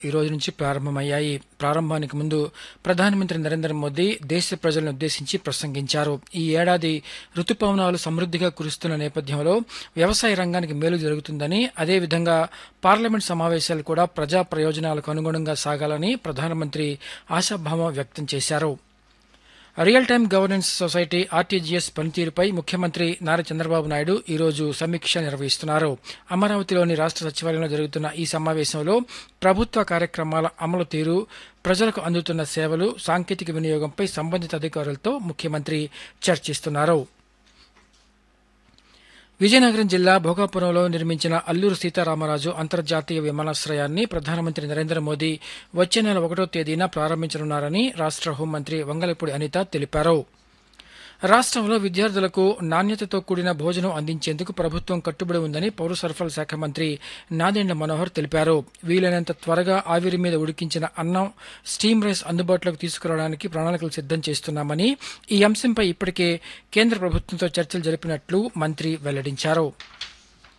ఈ రోజు నుంచి ప్రారంభమయ్యాయి ప్రారంభానికి ముందు ప్రధానమంత్రి నరేంద్ర మోదీ దేశ ప్రజలను ఉద్దేశించి ప్రసంగించారు ఈ ఏడాది రుతుపవనాలు సమృద్ధిగా కురుస్తున్న నేపథ్యంలో వ్యవసాయ రంగానికి మేలు జరుగుతుందని అదేవిధంగా పార్లమెంట్ సమావేశాలు కూడా ప్రజా ప్రయోజనాలకు అనుగుణంగా సాగాలని ప్రధానమంత్రి ఆశాభావం వ్యక్తం చేశారు real time governance society RTGS పనితీరుపై ముఖ్యమంత్రి నారా చంద్రబాబు నాయుడు ఈరోజు సమీక్ష నిర్వహిస్తున్నారు అమరావతిలోని రాష్ట్ర సచివాలయంలో జరుగుతున్న ఈ సమావేశంలో ప్రభుత్వ కార్యక్రమాల అమలు తీరు ప్రజలకు అందుతున్న సేవలు సాంకేతిక వినియోగంపై సంబంధిత అధికారులతో ముఖ్యమంత్రి చర్చిస్తున్నారు విజయనగరం జిల్లా భోగాపురంలో నిర్మించిన అల్లూరు సీతారామరాజు అంతర్జాతీయ విమానాశ్రయాన్ని ప్రధానమంత్రి నరేంద్ర మోదీ వచ్చే నెల ఒకటో తేదీన ప్రారంభించనున్నారని రాష్ట్ర హోంమంత్రి వంగలపూడి అనిత తెలిపారు రాష్ట్రంలో విద్యార్థులకు నాణ్యతతో కూడిన భోజనం అందించేందుకు ప్రభుత్వం కట్టుబడి ఉందని పౌర సరఫరాల శాఖ మంత్రి నాదెండ్ల మనోహర్ తెలిపారు వీలైనంత త్వరగా ఆవిరి మీద ఉడికించిన అన్నం స్టీమ్ రైస్ అందుబాటులోకి తీసుకురావడానికి ప్రణాళికలు సిద్ధం చేస్తున్నామని ఈ అంశంపై ఇప్పటికే కేంద్ర ప్రభుత్వంతో చర్చలు జరిపినట్లు మంత్రి వెల్లడించారు